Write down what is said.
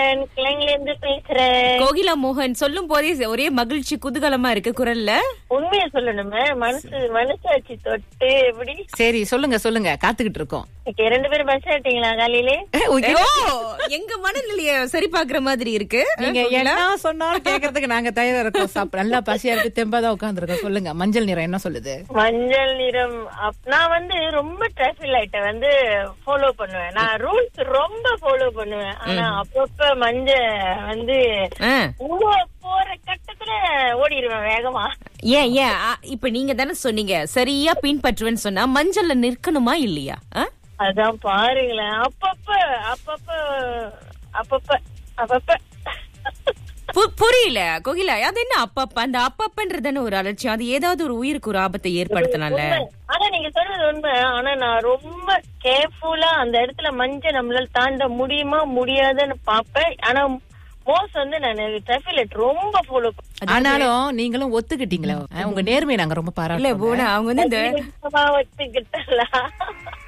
கிளைங்ல இருந்து பேசுறேன் கோகிலா மோகன் சொல்லும் போதே ஒரே மகிழ்ச்சி குதூகலமா இருக்கு குரல்ல உண்மையை சொல்லணுமே மனசு மனசாட்சி தொட்டு எப்படி சரி சொல்லுங்க சொல்லுங்க காத்துக்கிட்டு இருக்கோம் Okay, ரெண்டு பேரும் பஸ் ஆயிட்டீங்களா காலையிலே ஓ எங்க மனநிலைய சரி பாக்குற மாதிரி இருக்கு நீங்க என்ன சொன்னாலும் கேக்குறதுக்கு நாங்க தயாரா இருக்கோம் சாப்பிட நல்லா பசியா இருக்கு தெம்பாதான் உட்காந்துருக்கோம் சொல்லுங்க மஞ்சள் நிறம் என்ன சொல்லுது மஞ்சள் நிறம் அப்- நான் வந்து ரொம்ப டிராபிக் லைட்டை வந்து ஃபாலோ பண்ணுவேன் நான் ரூல்ஸ் ரொம்ப ஃபாலோ பண்ணுவேன் ஆனா அப்பப்ப மஞ்சள் வந்து ஆ. உள்ள போற கட்டத்துல ஓடிடுவேன் வேகமா ஏன் ஏன் ஆ, இப்ப நீங்க தானே சொன்னீங்க சரியா பின்பற்றுவேன்னு சொன்னா மஞ்சள்ல நிற்கணுமா இல்லையா ஆ? அதான் பாருங்களேன் அப்பப்ப அப்பப்ப அப்பப்ப அப்பப்ப பு- புரியல கோகிலா அது என்ன அப்பப்ப அந்த அப்பப்பன்றதானே ஒரு அலட்சியம் அது ஏதாவது ஒரு உயிருக்கு ஒரு ஆபத்தை ஏற்படுத்தலாம்ல உண்மை. ஆனா நீங்க சொல்றது உண்மை ஆனா நான் ரொம்ப கேர்ஃபுல்லா அந்த இடத்துல மஞ்சள் நம்மளால தாண்ட முடியுமா முடியாதுன்னு பாப்பேன் ஆனா மோஸ்ட் வந்து நான் டிராபிக் லைட் ரொம்ப ஃபாலோ ஆனாலும் நீங்களும் ஒத்துக்கிட்டீங்களே அஹ், உங்க நேர்மையை நாங்க ரொம்ப இல்ல பாராட்டுறோம் போனா அவங்க வந்து இந்த வச்சுக்கிட்டலாம்